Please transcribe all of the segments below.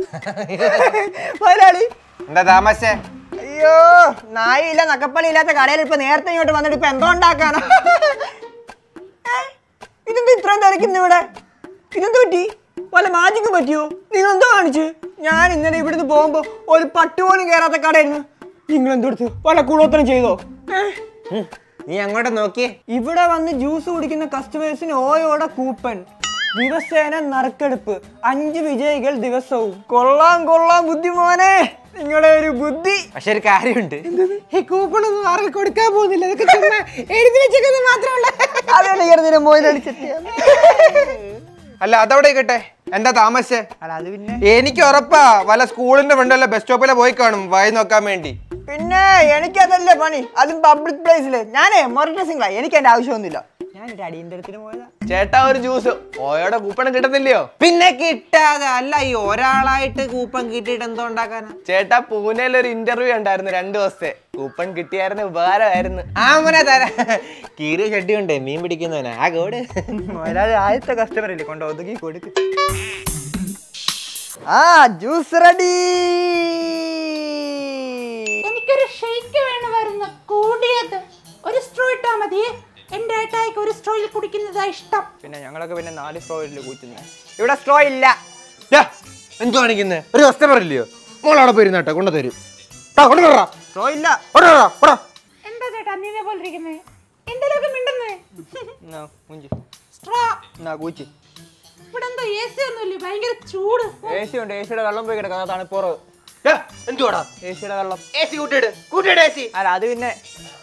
മുതലാളി എന്താ താമസേ അയ്യോ നായില്ല നക്കപ്പള്ളി ഇല്ലാത്ത കടയിൽ ഇപ്പൊ നേരത്തെ ഇങ്ങോട്ട് വന്നിട്ട് ഇപ്പൊ എന്തോ ഉണ്ടാക്കാനാ ഏ? ഇതെന്താ ഇത്രയും തിരക്കുന്നു ഇവിടെ ഇതെന്ത് പറ്റി വല്ല മാജിക്ക് പറ്റിയോ നിങ്ങൾ എന്തോ കാണിച്ചു ഞാൻ ഇന്നലെ ഇവിടുന്ന് പോകുമ്പോ ഒരു പട്ട് പോലും കയറാത്ത കടയായിരുന്നു നിങ്ങൾ എന്തെടുത്ത് വല്ല കൂടോത്തരം ചെയ്തോ ഏ? നീ അങ്ങോട്ട് നോക്കിയേ ഇവിടെ വന്ന് ജ്യൂസ് കുടിക്കുന്ന കസ്റ്റമേഴ്സിന് ഓയോടെ കൂപ്പൺ ദിവസേന നറുക്കെടുപ്പ് അഞ്ച് വിജയികൾ ദിവസവും കൊള്ളാം കൊള്ളാം ബുദ്ധിമോനെ നിങ്ങളുടെ ഒരു ബുദ്ധി പക്ഷെ ഒരു കാര്യമുണ്ട് ഈ കൂപ്പൺ ഒന്നും ആർക്കും കൊടുക്കാൻ പോകുന്നില്ല ഇതൊക്കെ ചുമ്മാ എഴുതി വെച്ചേക്കുന്നത് മാത്രമല്ല അതാണ് ഇങ്ങനെ മോയിലടിച്ചിട്ട് അല്ല അതവിടെ കേട്ടെ എന്താ താമസേ അല്ല അത് പിന്നെ എനിക്ക് ഉറപ്പാ വല്ല സ്കൂളിന്റെ ഫ്രണ്ടല്ല ബസ് സ്റ്റോപ്പിലെ പോയി കാണും വായി നോക്കാൻ വേണ്ടി പിന്നെ എനിക്കതല്ലേ പണി അതും പബ്ലിക് പ്ലേസിൽ ഞാനേ മൊറട്ട സിംഗിളാ എനിക്ക് എന്റെ ആവശ്യമൊന്നുമില്ല ഞാനൊരു അടിയന്തരത്തിന് പോയതാ ചേട്ടാ ഒരു ജ്യൂസ് ഓയോടെ കൂപ്പൺ കിട്ടത്തില്ലയോ പിന്നെ കിട്ടാതെ അല്ല ഈ ഒരാളായിട്ട് കൂപ്പൺ കിട്ടിയിട്ട് എന്തോ ഉണ്ടാക്കാനാ ചേട്ടാ പൂനെയിൽ ഒരു ഇന്റർവ്യൂ ഉണ്ടായിരുന്നു രണ്ടു ദിവസത്തെ കൂപ്പൺ കിട്ടിയായിരുന്നു ഉപകാരമായിരുന്നു ആ മോനെ തരാ കീറിയ ഷഡ്ഡി ഉണ്ടേ മീൻ പിടിക്കുന്നവനാ ആ കോട് മുതലാളി ആദ്യത്തെ കസ്റ്റമർ അല്ലേ കൊണ്ട് ഒതുക്കി കൊടുക്ക് ആ ജ്യൂസ് റെഡി എനിക്കൊരു ഷെയ്ക്ക് വേണമായിരുന്നു കൂടിയത് ഒരു സ്ട്രോ ഇട്ടാ മതി എന്റെ ഏട്ടായിക്ക് ഒരു സ്ട്രോയിൽ കുടിക്കുന്നതാ ഇഷ്ടം പിന്നെ ഞങ്ങളൊക്കെ പിന്നെ നാല് സ്ട്രോയില് കൂറ്റുന്നത് ഇവിടെ സ്ട്രോ ഇല്ല എന്തോ കാണിക്കുന്നേ ഒരു കസ്റ്റമർ ഇല്ലയോ മോളവിടെ പോയിരുന്ന കേട്ടോ കൊണ്ടു തരും കൊണ്ടുവരാ സ്ട്രോ ഇല്ല കൊണ്ടുവരാ കൊടാ എന്താ ചേട്ടാ നീനെ പോലെ ഇരിക്കുന്നേ എന്തെങ്കിലുമൊക്കെ മിണ്ടുന്നേ സ്ട്രോ എന്നാ കൂച്ചി ഇവിടെ എന്താ എ സി ഒന്നുമില്ലേ ഭയങ്കര ചൂട് എ സി ഉണ്ട് എ സിയുടെ വെള്ളം പോയി കിടക്കുന്ന തണുപ്പുറവ് എന്തുവാടാ എ സിയുടെ വെള്ളം എ സി കൂട്ടിയിട് കൂട്ടിയിട് എ സി അല്ല അത് പിന്നെ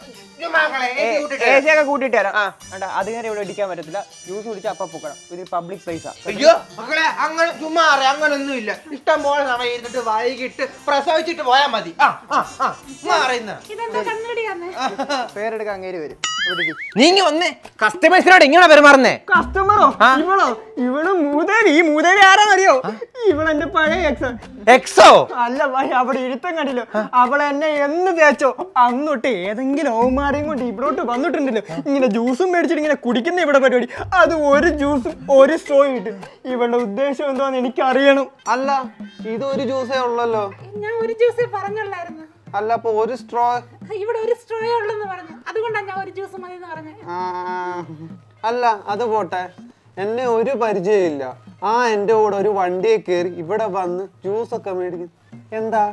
എ സി ഒക്കെ കൂട്ടിയിട്ട് തരാം വേണ്ട അത് ഇങ്ങനെ ഇവിടെ ഇടിക്കാൻ പറ്റത്തില്ല ജ്യൂസ് കുടിച്ചാൽ അപ്പം പൊക്കണം ഇത് പബ്ലിക് പ്ലേസാ അയ്യോ മക്കളെ അങ്ങനെ ചുമ്മാ അറിയാം അങ്ങനൊന്നും ഇല്ല ഇഷ്ടം പോലെ സമയം ഇരുന്നിട്ട് വൈകിട്ട് പ്രസവിച്ചിട്ട് പോയാൽ മതി ആ ആ ആ ചുമ്മാ അറിയുന്ന ഇതെന്താ കണ്ണടിയാന്ന് പേരെടുക്കാൻ അങ്ങേര് വരും ഇവിടെ ഇരി. നീങ്ങി വന്നേ കസ്റ്റമേഴ്സിനോട് ഇങ്ങനെ പെരുമാറുന്നേ കസ്റ്റമറോ ഇവളോ ഇവള് മൂദേവി ഈ മൂദേവി ആരാന്നറിയോ ഇവളെന്റെ പഴയ എക്സ് എക്സോ അല്ല ഭായി അവിടെ ഇരുത്തം കണ്ടില്ലോ അവൾ എന്നെ എന്ന് തേച്ചോ അന്നൊട്ട് ഏതെങ്കിലും ഓമാരെയും കൊണ്ട് ഇവിടോട്ട് വന്നിട്ടുണ്ടല്ലോ ഇങ്ങനെ ജ്യൂസും മേടിച്ചിട്ട് ഇങ്ങനെ കുടിക്കുന്ന ഇവിടെ പരിപാടി അത് ഒരു ജ്യൂസും ഒരു സ്ട്രോ കിട്ടും ഇവളുടെ ഉദ്ദേശം എന്താന്ന് എനിക്ക് അറിയണം അല്ല ഇത് ഒരു ജ്യൂസേ ഉള്ളല്ലോ ഞാൻ ഒരു ജ്യൂസേ പറഞ്ഞുള്ളായിരുന്നു അല്ല അപ്പൊ ഒരു സ്ട്രോ ഇവിടെ ഒരു സ്ട്രോയേ ഉള്ളെന്ന് പറഞ്ഞു അതുകൊണ്ടാണ് ഞാൻ ഒരു ജ്യൂസ് മതി എന്ന് പറഞ്ഞത് അല്ല അത് പോട്ടെ എന്നെ ഒരു പരിചയമില്ല ആ എൻ്റെ കൂടെ ഒരു വണ്ടിയെ കയറി ഇവിടെ വന്ന് ജ്യൂസ് ഒക്കെ മേടിക്കും എന്താ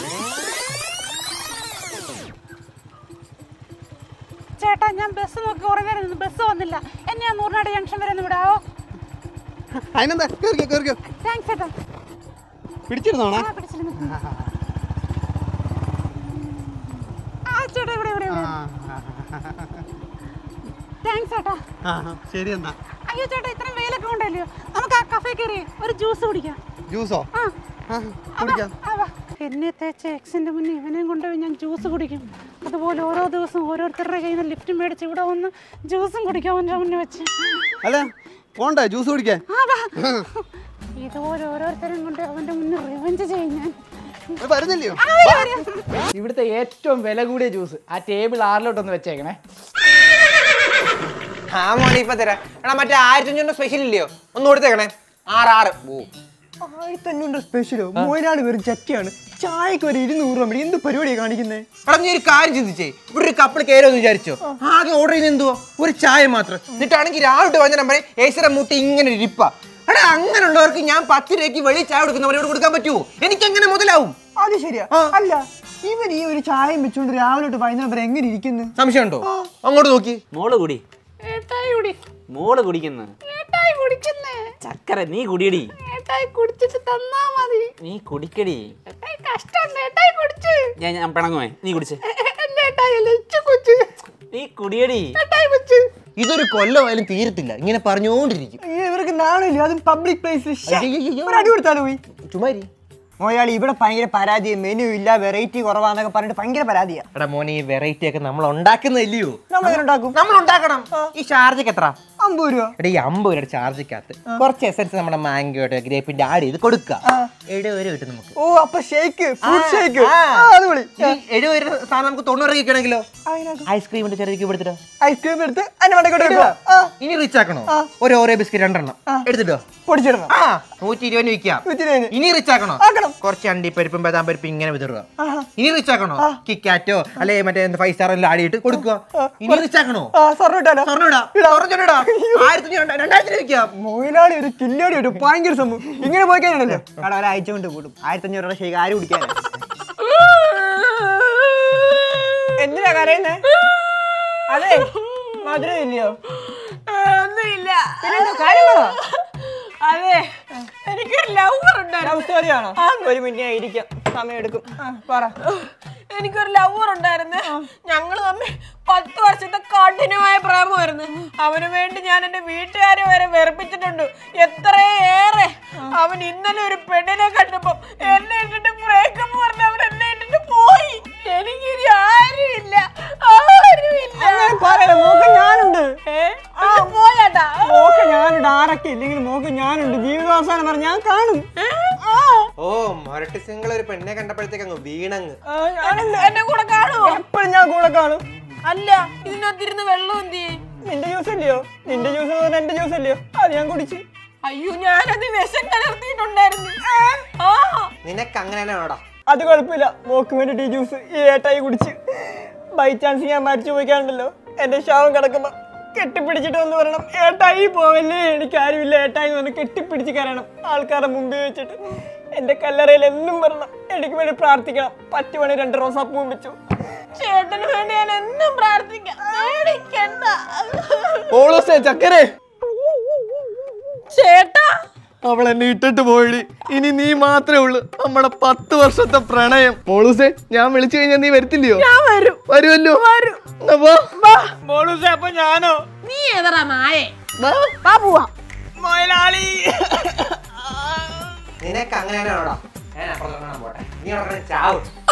ചേട്ടാ ഞാൻ ബസ് നോക്കി കുറേ നേരം നിന്ന് ബസ് വന്നില്ല എന്നെ ആ നൂറിനാട് ജംഗ്ഷൻ വരെ ഒന്ന് വിടാവോ അതിനെന്താ കേറിക്കോ കേറിക്കോ താങ്ക്സ് ചേട്ടാ പിടിച്ചിരുന്നോണേ ആ പിടിച്ചിരുന്നു ആ ചേട്ടാ ഇവിടെ ഇവിടെ ഇവിടെ താങ്ക്സ് ചേട്ടാ ശരി എന്നാ അയ്യോ ചേട്ടാ ഇത്രയും വെയിലൊക്കെ ഉണ്ടല്ലോ നമുക്ക് ആ കഫേ കയറി ഒരു ജ്യൂസ് കുടിക്കാം ജ്യൂസോ ആ കുടിക്കാം ആ, വാ. എന്നെ തേച്ച എക്സിന്റെ മുന്നിൽ ഇവനെയും കൊണ്ടുപോയി ഞാൻ ജ്യൂസ് കുടിക്കും അതുപോലെ ഓരോ ദിവസവും ഓരോരുത്തരുടെ കയ്യിൽ നിന്ന് ലിഫ്റ്റ് മേടിച്ച് ഇവിടെ വന്ന് ജ്യൂസും കുടിക്കും അവൻ്റെ മുന്നിൽ വെച്ച് അല്ല പോണ്ടേ ജ്യൂസ് കുടിക്കാൻ ആ വാ ഇതുപോലെ ഓരോരുത്തരും കൊണ്ട് അവൻ്റെ മുന്നിൽ റിവഞ്ച് ചെയ്യും ഞാൻ വരുന്നില്ലയോ ആ, വരൂ, വരൂ. ഇവിടുത്തെ ഏറ്റവും വില കൂടിയ ജ്യൂസ് ആ ടേബിൾ ആറിലോട്ടൊന്ന് വെച്ചേക്കണേ ആ മോനെ ഇപ്പൊ തരാം എടാ മറ്റേ ആയിരത്തി അഞ്ഞൂറ് സ്പെഷ്യൽ ഇല്ലയോ ഒന്ന് കൊടുത്തേക്കണേ ആറ് ആറ് ഓ ആയിരത്തി അഞ്ഞൂറ് സ്പെഷ്യലോ മോനാട് വെറും ചട്ടിയാണ് ചായക്ക് ഒരു ഇരുന്നൂറ് രൂപ മേടിക്കും. എന്ത് പരിപാടിയാണ് കാണിക്കുന്നത് എടാ നീ ഒരു കാര്യം ചിന്തിച്ചേ ഇവിടെ ഒരു കപ്പിൾ കയറുമെന്ന് വിചാരിച്ചോ ആകെ ഓർഡർ ചെയ്യുന്നത് എന്തുവാ ഒരു ചായ മാത്രം എന്നിട്ടാണെങ്കിൽ രാവിലെ വന്ന നമ്പറെ ഏസിയുടെ മുട്ടി ഇങ്ങനെ ഇരിപ്പ എടാ അങ്ങനെയുള്ളവർക്ക് ഞാൻ പത്ത് രൂപയ്ക്ക് വെളി ചായ കൊടുക്കുന്നവരോട് കൊടുക്കാൻ പറ്റുമോ എനിക്ക് എങ്ങനെ മുതലാവും അത് ശരിയാ അല്ല ഇവൻ ഈ ഒരു ചായയും വെച്ചുകൊണ്ട് രാവിലെ തൊട്ട് വൈകുന്നേരം വരെ എങ്ങനെ ഇരിക്കുന്നു സംശയമുണ്ടോ അങ്ങോട്ട് നോക്കി മോള് കുടി ഏട്ടായി കുടി മോള് കുടിക്കുന്നു ഏട്ടായി കുടിക്കുന്നേ ചക്കര നീ കുടിയടി ഏട്ടായി കുടിച്ചിട്ട് തന്നാ മതി നീ കുടിക്കടി ഏട്ടായി കഷ്ടം ഏട്ടായി കുടിച്ച് ഞാൻ ഞാൻ പിണങ്ങുമേ നീ കുടിച്ച് എന്റെ ഏട്ടായി ലച്ചു കൊച്ചു നീ കുടിയടി ഏട്ടായി കൊച്ചു ഇതൊരു കൊല്ലമായാലും തീരത്തില്ല ഇങ്ങനെ പറഞ്ഞുകൊണ്ടിരിക്കും അയ്യോ, ഇവർക്ക് നാണില്ല അതും പബ്ലിക് പ്ലേസിൽ അയ്യയ്യയ്യോ. ഒരു അടി കൊടുത്താലോ പോയി ചുമ്മാരി മോയാളി ഇവിടെ ഭയങ്കര പരാതി മെനു ഇല്ല വെറൈറ്റി കുറവാന്നൊക്കെ പറഞ്ഞിട്ട് ഭയങ്കര പരാതിയാ എടാ മോനെ ഈ വെറൈറ്റി ഒക്കെ നമ്മൾ ഉണ്ടാക്കുന്നില്ലയോ നമ്മൾ എങ്ങനെ ഉണ്ടാക്കും നമ്മൾ ഉണ്ടാക്കണം ഈ ഷാർജക്ക് എത്ര അമ്പത് രൂപ എടാ ഈ അമ്പത് രൂപയുടെ ചാർജക്കകത്ത് കുറച്ച് എസൻസ് നമ്മുടെ മാംഗോയുടെ ഗ്രേപ്പിന്റെ ആഡ് ചെയ്ത് കൊടുക്കുക എഴുപത് രൂപ കിട്ടും നമുക്ക് ഓ അപ്പൊ ഷേക്ക് ഫ്രൂട്ട് ഷേക്ക് ആ. അത് വിളി ഈ എഴുപത് രൂപ സാധനം നമുക്ക് തൊണ്ണൂറ് കിട്ടണമെങ്കിലോ ഐസ്ക്രീം ചെറിയ ക്യൂബ് എടുത്തിട്ടോ ഐസ്ക്രീം എടുത്ത് അതിന്റെ മണ്ടക്കോട്ട് വെക്കുക ആ ഇനി റിച്ച് ആക്കണോ ഒരു ഓരോ ബിസ്ക്കറ്റ് രണ്ടെണ്ണം എടുത്തിട്ടോ പൊടിച്ചിടണം ആ നൂറ്റി ഇരുപതിന് വിൽക്കാം നൂറ്റി ഇരുപതിന്. ഇനി റിച്ച് ആക്കണോ ആക്കണം. കുറച്ച് അണ്ടിപ്പരിപ്പും ബദാം പരിപ്പും ഇങ്ങനെ വിതറുക ആഹാ. ഇനി റിച്ച് ആക്കണോ കിക്കാറ്റോ അല്ലെ മറ്റേ ഫൈവ് സ്റ്റാർ എല്ലാം ആടിയിട്ട് കൊടുക്കുക ഇനി റിച്ച് ആക്കണോ ആ സ്വർണ്ണം ഇട്ടാലോ സ്വർണ്ണം ഇടാം സ്വർണ്ണം ഇടാം ആയിരത്തി രണ്ടായിരത്തിന് വിൽക്കാം മൊയിലാളി ഒരു കില്ലാടി ഒരു ഭയങ്കര സംഭവം ഇങ്ങനെ പോയി കഴിഞ്ഞാണല്ലോ അവിടെ ഒരാഴ്ച കൊണ്ട് കൂടും ആയിരത്തി അഞ്ഞൂറ് രൂപ ഷേക്ക് ആര് കുടിക്കാനാ എന്തിനാ കരയുന്നേ അതെ മധുരം ഇല്ലയോ ഒന്നുമില്ല പിന്നെന്താ കാര്യം പറ അതെ എനിക്കൊരു ലവർ ഉണ്ടായിരുന്നു ലവ് സ്റ്റോറിയാണോ ഒരു മിനിറ്റ് ഞാൻ ഇരിക്കാം സമയം എടുക്കും ആ, പറ എനിക്കൊരു ലവർ ഉണ്ടായിരുന്നു ഞങ്ങള് തമ്മിൽ പത്ത് വർഷത്തെ കഠിനമായ പ്രേമമായിരുന്നു അവന് വേണ്ടി ഞാൻ എന്റെ വീട്ടുകാരെ വരെ വെറുപ്പിച്ചിട്ടുണ്ട് എത്രയേറെ അവൻ ഇന്നലെ ഒരു പെണ്ണിനെ കണ്ടപ്പോ എന്നെ ഇട്ടിട്ട് ബ്രേക്കപ്പ് പറഞ്ഞ അവൻ എന്നെ ഇട്ടിട്ട് പോയി എനിക്കിനി ആരുമില്ല ആരുമില്ല അങ്ങനെ പറയല മോക്ക് ഞാനുണ്ട് ഏ? ആ, പോയാട്ടാ മോക്ക് ഞാനുണ്ട് ആരൊക്കെ ഇല്ലെങ്കിൽ മോക്ക് ഞാനുണ്ട് ജീവിതാവസാനം പറഞ്ഞ ഞാൻ കാണും ആ, ഓ മരട്ടി സിംഗിൾ ഒരു പെണ്ണെ കണ്ടപ്പോഴത്തേക്ക് അങ്ങ് വീണങ്ങ് ആ, ഞാനുണ്ട് എന്നെ കൂടെ കാണുമോ എപ്പോഴും ഞാൻ കൂടെ കാണും അല്ല ഇതിനകത്തിരുന്ന് വെള്ളം എന്ത് ചെയ്യും നിന്റെ ജ്യൂസ് അല്ലയോ നിന്റെ ജ്യൂസ് പറഞ്ഞ എന്റെ ജ്യൂസ് അല്ലയോ അത് ഞാൻ കുടിച്ചു അയ്യോ ഞാനത് വിഷം കലർത്തിയിട്ടുണ്ടായിരുന്നു ആ നിനക്ക് അങ്ങനെ ആണോടാ അത് കുഴപ്പമില്ല മോക്ക് വേണ്ടിട്ട് ഈ ജ്യൂസ് ഈ ഏട്ടായി കുടിച്ച് ബൈ ചാൻസ് ഞാൻ മരിച്ചു പോയിക്കാണ്ടല്ലോ എന്റെ ശവം കിടക്കുമ്പോ കെട്ടിപ്പിടിച്ചിട്ട് വന്ന് പറയണം ഏട്ടായി പോവല്ലേ എനിക്ക് ആരുമില്ല ഏട്ടായി എന്ന് പറഞ്ഞ് കെട്ടിപ്പിടിച്ച് കയറണം ആൾക്കാരുടെ മുമ്പിൽ വെച്ചിട്ട് എന്റെ കല്ലറയിൽ എന്നും വരണം എനിക്ക് വേണ്ടി പ്രാർത്ഥിക്കണം പറ്റുവാണെ രണ്ട് റോസാപ്പൂവും വെച്ചു ചേട്ടന് വേണ്ടി ഞാൻ എന്നും പ്രാർത്ഥിക്കാം പേടിക്കണ്ട ഓളോസേ ചക്കരെ ചേട്ടാ അവൾ എന്നെ ഇട്ടിട്ട് പോയിടി ഇനി നീ മാത്രമേ ഉള്ളൂ നമ്മുടെ പത്ത് വർഷത്തെ പ്രണയം മോളൂസേ ഞാൻ വിളിച്ചു കഴിഞ്ഞാൽ നീ വരത്തില്ലയോ ഞാൻ വരും വരുമല്ലോ എന്നാ പോ. മോളൂസേ അപ്പൊ ഞാനോ നീ ഏതറാ നായേ മൊയലാളി നിനക്ക് അങ്ങനെ ആണോടാ ഞാൻ അപ്പുറത്ത് കാണാൻ പോട്ടെ നീ അവിടെ ചാവും